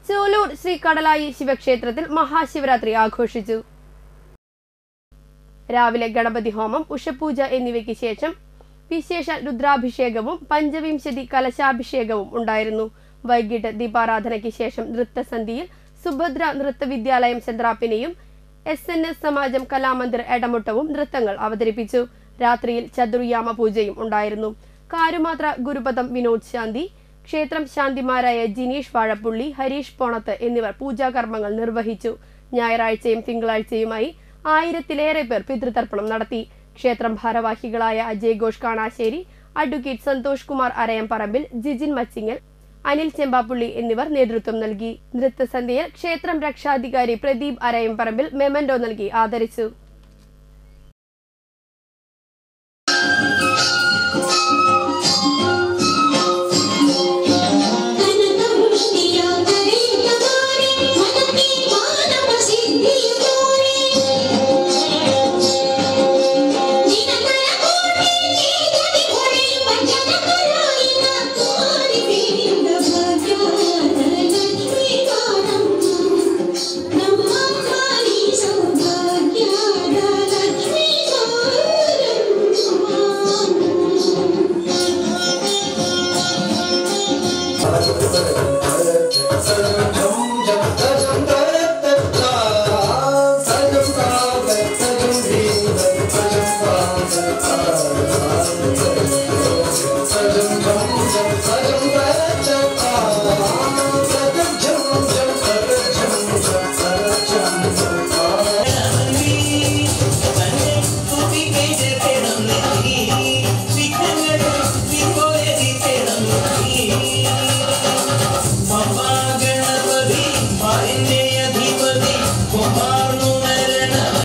ചൂലൂർ ശ്രീ കടലായി ശിവക്ഷേത്രത്തിൽ മഹാശിവരാത്രി ആഘോഷിച്ചു രാവിലെ ഗണപതി ഹോമം ഉഷപൂജ എന്നിവയ്ക്ക് ശേഷം വിശേഷ രുദ്രാഭിഷേകവും പഞ്ചവിംശതി കലശാഭിഷേകവും ഉണ്ടായിരുന്നു വൈകിട്ട് ദീപാരാധനയ്ക്ക് ശേഷം നൃത്തസന്ധിയിൽ സുഭദ്ര നൃത്തവിദ്യാലയം ചന്ദ്രാപ്പിനെയും എസ് എൻ എസ് സമാജം കലാമന്ദിർ എടമുട്ടവും നൃത്തങ്ങൾ അവതരിപ്പിച്ചു രാത്രിയിൽ ചതുർയാമ പൂജയും ഉണ്ടായിരുന്നു കാരുമാത്ര ഗുരുപദം വിനോദ് ശാന്തി ക്ഷേത്രം ശാന്തിമാരായ ജിനീഷ് വാഴപ്പുള്ളി ഹരീഷ് പോണത്ത് എന്നിവർ പൂജാകർമ്മങ്ങൾ നിർവഹിച്ചു ഞായറാഴ്ചയും തിങ്കളാഴ്ചയുമായി ആയിരത്തിലേറെ പേർ പിതൃതർപ്പണം നടത്തി ക്ഷേത്രം ഭാരവാഹികളായ അജയ് ഘോഷ് കാണാശ്ശേരി അഡ്വക്കേറ്റ് സന്തോഷ് കുമാർ അരയംപറമ്പിൽ ജിജിൻ മച്ചിങ്ങൽ അനിൽ ചെമ്പാപ്പുള്ളി എന്നിവർ നേതൃത്വം നൽകി നൃത്തസന്ധ്യയിൽ ക്ഷേത്രം രക്ഷാധികാരി പ്രദീപ് അരയംപറമ്പിൽ മെമന്റോ നൽകി ആദരിച്ചു